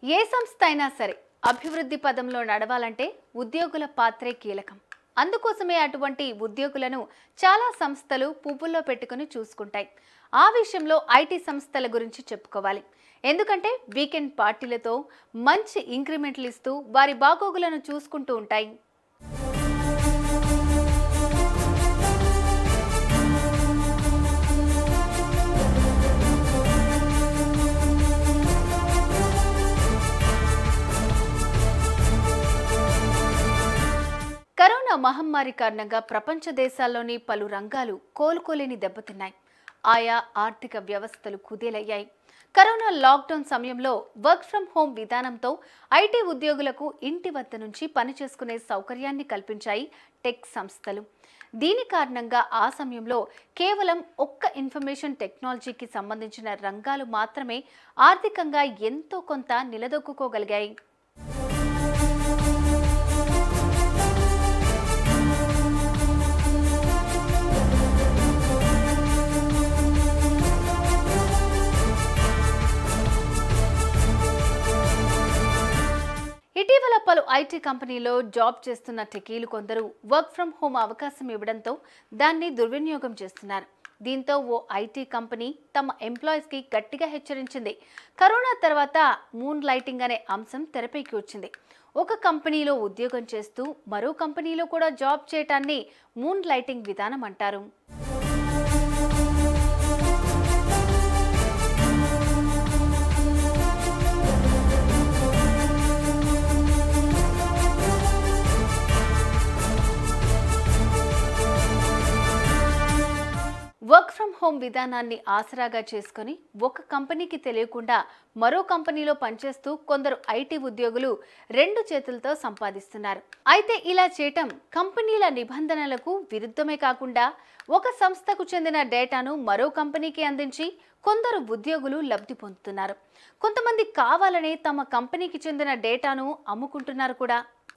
ఏ సంస్థ అయినా సరే అభివృద్ధి పదంలో నడవాలంటే ఉద్యోగుల పాత్రే కీలకం అందుకోసమే అటువంటి ఉద్యోగులను చాలా సంస్థలు పువ్వుల్లో పెట్టుకుని చూసుకుంటాయి ఆ విషయంలో ఐటీ సంస్థల గురించి చెప్పుకోవాలి ఎందుకంటే వీకెండ్ పార్టీలతో మంచి ఇంక్రిమెంట్లు ఇస్తూ వారి బాగోగులను చూసుకుంటూ ఉంటాయి కరోనా మహమ్మారి కారణంగా ప్రపంచ దేశాల్లోని పలు రంగాలు కోలుకోలేని దెబ్బతిన్నాయి ఆయా ఆర్థిక వ్యవస్థలు కుదేలయ్యాయి కరోనా లాక్డౌన్ సమయంలో వర్క్ ఫ్రం హోమ్ విధానంతో ఐటీ ఉద్యోగులకు ఇంటి వద్ద నుంచి పని చేసుకునే సౌకర్యాన్ని కల్పించాయి టెక్ సంస్థలు దీని కారణంగా ఆ సమయంలో కేవలం ఒక్క ఇన్ఫర్మేషన్ టెక్నాలజీకి సంబంధించిన రంగాలు మాత్రమే ఆర్థికంగా ఎంతో కొంత నిలదొక్కుకోగలిగాయి ఇటీవల పలు ఐటీ కంపెనీలో జాబ్ చేస్తున్న టెకీలు కొందరు వర్క్ ఫ్రం హోమ్ అవకాశం ఇవ్వడంతో దాన్ని దుర్వినియోగం చేస్తున్నారు దీంతో ఓ ఐటీ కంపెనీ తమ ఎంప్లాయీస్కి గట్టిగా హెచ్చరించింది కరోనా తర్వాత మూన్ లైటింగ్ అనే అంశం తెరపైకి వచ్చింది ఒక కంపెనీలో ఉద్యోగం చేస్తూ మరో కంపెనీలో కూడా జాబ్ చేయటాన్ని మూన్ లైటింగ్ విధానం అంటారు వర్క్ ఫ్రం హోమ్ విధానాన్ని ఆసరాగా చేసుకొని ఒక కంపెనీకి తెలియకుండా మరో కంపెనీలో పనిచేస్తూ కొందరు ఐటీ ఉద్యోగులు రెండు చేతులతో సంపాదిస్తున్నారు అయితే ఇలా చేయటం కంపెనీల నిబంధనలకు విరుద్ధమే కాకుండా ఒక సంస్థకు చెందిన డేటాను మరో కంపెనీకి అందించి కొందరు ఉద్యోగులు లబ్ధి పొందుతున్నారు కొంతమంది కావాలనే తమ కంపెనీకి చెందిన డేటాను అమ్ముకుంటున్నారు కూడా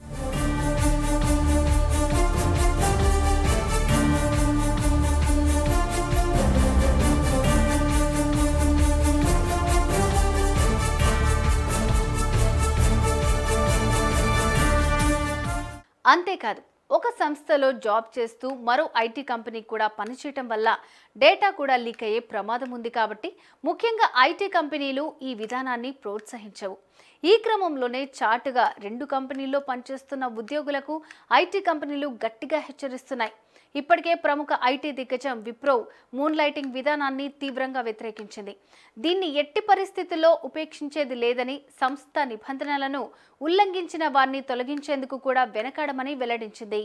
అంతేకాదు ఒక సంస్థలో జాబ్ చేస్తూ మరో ఐటీ కంపెనీ కూడా పనిచేయటం వల్ల డేటా కూడా లీక్ అయ్యే ప్రమాదం ఉంది కాబట్టి ముఖ్యంగా ఐటీ కంపెనీలు ఈ విధానాన్ని ప్రోత్సహించవు ఈ క్రమంలోనే చాటుగా రెండు కంపెనీల్లో పనిచేస్తున్న ఉద్యోగులకు ఐటీ కంపెనీలు గట్టిగా హెచ్చరిస్తున్నాయి ఇప్పటికే ప్రముఖ ఐటీ దిగ్గజం విప్రో మూన్ లైటింగ్ విధానాన్ని తీవ్రంగా వ్యతిరేకించింది దీన్ని ఎట్టి పరిస్థితుల్లో ఉపేక్షించేది లేదని సంస్థ నిబంధనలను ఉల్లంఘించిన వారిని తొలగించేందుకు కూడా వెనకాడమని వెల్లడించింది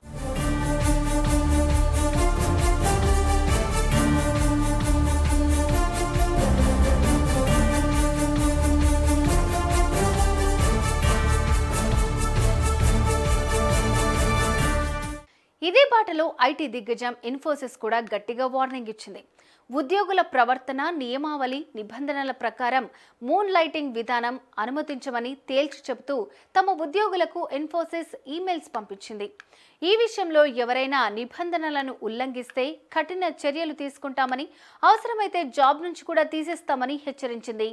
ఇదే బాటలో ఐటీ దిగ్గజం ఇన్ఫోసిస్ కూడా గట్టిగా వార్నింగ్ ఇచ్చింది ఉద్యోగుల ప్రవర్తన నియమావళి నిబంధనల ప్రకారం మూన్ లైటింగ్ విధానం అనుమతించమని తేల్చి చెబుతూ తమ ఉద్యోగులకు ఇన్ఫోసిస్ ఈమెయిల్స్ పంపించింది ఈ విషయంలో ఎవరైనా నిబంధనలను ఉల్లంఘిస్తే కఠిన చర్యలు తీసుకుంటామని అవసరమైతే జాబ్ నుంచి కూడా తీసేస్తామని హెచ్చరించింది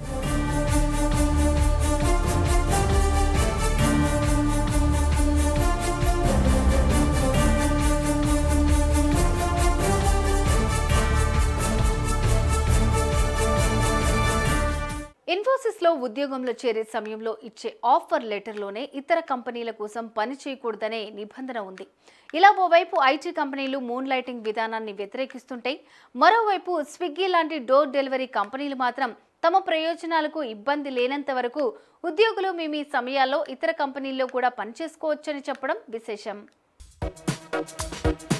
ఇన్ఫోసిస్ లో ఉద్యోగంలో చేరే సమయంలో ఇచ్చే ఆఫర్ లెటర్లోనే ఇతర కంపెనీల కోసం పని చేయకూడదనే నిబంధన ఉంది ఇలా ఓవైపు ఐటీ కంపెనీలు మూన్ లైటింగ్ విధానాన్ని వ్యతిరేకిస్తుంటే మరోవైపు స్విగ్గీ లాంటి డోర్ డెలివరీ కంపెనీలు మాత్రం తమ ప్రయోజనాలకు ఇబ్బంది లేనంత వరకు ఉద్యోగులు మీ మీ సమయాల్లో ఇతర కంపెనీల్లో కూడా పనిచేసుకోవచ్చని చెప్పడం విశేషం